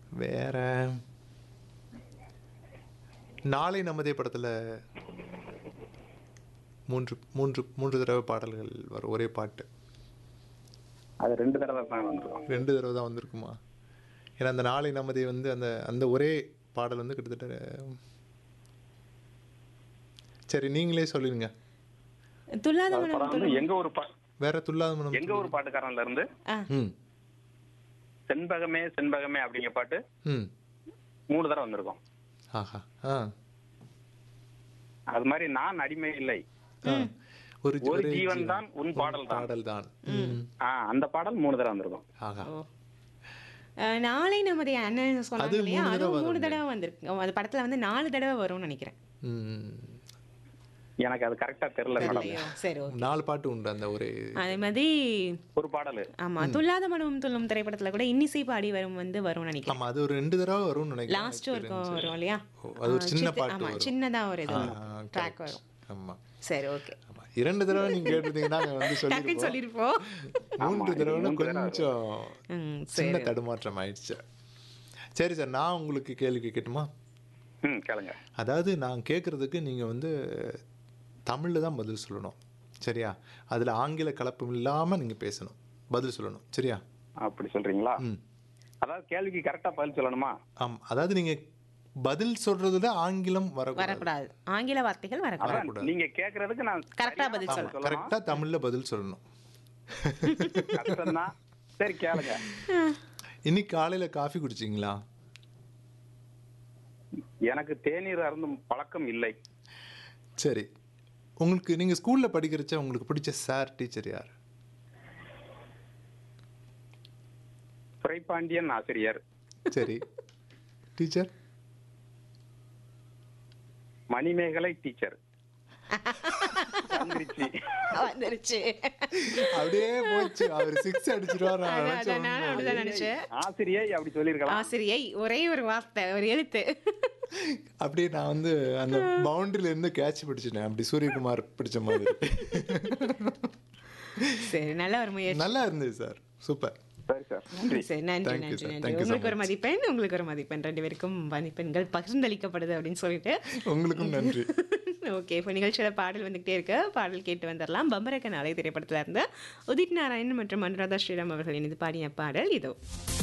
வேற நாளை நமதே படத்தில் மூன்று மூன்று மூன்று தடவை பாடல்கள் வரும் ஒரே பாட்டு அது ரெண்டு தடவை தான் வந்திருக்கும் ரெண்டு தடவை தான் வந்திருக்குமா ஏன்னா அந்த நாளை நமதே வந்து அந்த அந்த ஒரே பாடல் வந்து கிட்டத்தட்ட சரி நீங்களே சொல்லிடுங்க துல்லாத அது படம் மனம் வந்து எங்க ஒரு பா- வேற துல்லாத மனம் எங்க ஒரு பாட்டுக்காரன்ல இருந்து ஆ ம் செண்பகமே செண்பகமே அப்படிங்கிற பாட்டு ம் மூணு தடவை வந்திருக்கும் ஆஹா ஆ அது மாதிரி நான் அடிமை இல்லை ஆ. ஒரு ஒரு ஒரே ஜீவன் தான் உன் பாடல் தான் பாடல் தான் ம் ஆ அந்த பாடல் மூணு தடவை வந்திருக்கும் ஆஹா அஹ், நாளை நமது அண்ணன் சொன்னாங்க அது இல்லையா மூணு தடவை அதுவும் மூணு வருமே. தடவை வந்திருக்கு ஓ, அது படத்துல வந்து நாலு தடவை வரும்னு நினைக்கிறேன் ம் எனக்கு அது கரெக்டா தெரியல மேடம் ஐயோ சரி ஓகே நாலு பாட்டு உண்டு அந்த ஒரே அதே மாதிரி ஒரு பாடல் ஆமா துல்லாத மனமும் துள்ளும் திரைப்படத்துல கூட இன்னிசை பாடி வரும் வந்து வரும்னு நினைக்கிறேன் ஆமா அது ஒரு ரெண்டு தடவை வரும்னு நினைக்கிறேன் லாஸ்ட் வரைக்கும் வரும் இல்லையா ஓ, அது ஒரு ஆ, சின்ன சித்து- பாட்டு ஆமா வரும். சின்னதா ஒரு இது ஆ, ட்ராக் correct. வரும் ஆமா சரி ஓகே ஆமா இரண்டு தடவை நீங்க கேட்டிருந்தீங்கன்னா நாங்க வந்து டக்குன்னு சொல்லிருப்போம் சொல்லிருப்போம் மூன்று தடவைன்னு மூன்று தடவை கொஞ்சம் ம் சின்ன சரி தடுமாற்றம் ஆயிடுச்சு சரி சார் நான் உங்களுக்கு கேள்வி கேட்கட்டுமா ம் கேளுங்க அதாவது நான் கேட்குறதுக்கு நீங்கள் வந்து தமிழில் தான் பதில் சொல்லணும் சரியா அதில் ஆங்கில கலப்பு இல்லாமல் நீங்கள் பேசணும் பதில் சொல்லணும் சரியா அப்படி சொல்றீங்களா ம் அதாவது கேள்விக்கு கரெக்டா பதில் சொல்லணுமா ஆம் அதாவது நீங்கள் பதில் சொல்கிறதுல ஆங்கிலம் வரக்கூடாது வரக்கூடாது ஆங்கில வார்த்தைகள் வரக்கூடாது அதான் நீங்க கேக்குறதுக்கு நான் கரெக்டா பதில் சரியான சொல்லணும். கரெக்டாக தமிழில் பதில் சொல்லணும் கஷ்டம்தான் சரி கேளுங்க இன்னைக்கு காலையில் காஃபி குடிச்சிங்களா எனக்கு தேநீர் அருந்தும் பழக்கம் இல்லை சரி உங்களுக்கு நீங்கள் ஸ்கூலில் படிக்கிறச்ச உங்களுக்கு பிடிச்ச சார் டீச்சர் யார் துரைப்பாண்டியன் ஆசிரியர் சரி டீச்சர் மணிமேகலை டீச்சர் வந்துருச்சு வந்துருச்சு அப்படியே போச்சு அவர் சிக்ஸ் அடிச்சிருவார் நான் அதான், நினைச்சேன். அதான், நானும் அப்படிதான் நினைச்சேன் ஆசிரியை அப்படி சொல்லியிருக்கலாம் ஆசிரியை ஒரே ஒரு வார்த்தை ஒரு எழுத்து அப்படியே நான் வந்து அந்த பவுண்டரியில இருந்து கேட்ச் பிடிச்சிட்டேன் அப்படி சூரியகுமார் பிடிச்ச மாதிரி சரி நல்ல ஒரு முயற்சி நல்லா இருந்தது சார் சூப்பர் சரி சார் நன்றி சரி நன்றி Thank you, நன்றி sir. நன்றி Thank you so உங்களுக்கு ஒரு much. மதிப்பெண் உங்களுக்கு ஒரு மதிப்பெண் ரெண்டு பேருக்கும் மதிப்பெண்கள் பகிர்ந்தளிக்கப்படுது அப்படின்னு சொல்லிட்டு உங்களுக்கும் நன்றி ஓகே இப்போ நிகழ்ச்சியோட பாடல் வந்துகிட்டே இருக்கு பாடல் கேட்டு வந்துடலாம் பம்பரக்க நாளை திரைப்படத்துல இருந்து உதித் நாராயணன் மற்றும் அனுராதா ஸ்ரீராம் அவர்கள் இணைந்து பாடிய பாடல் இதோ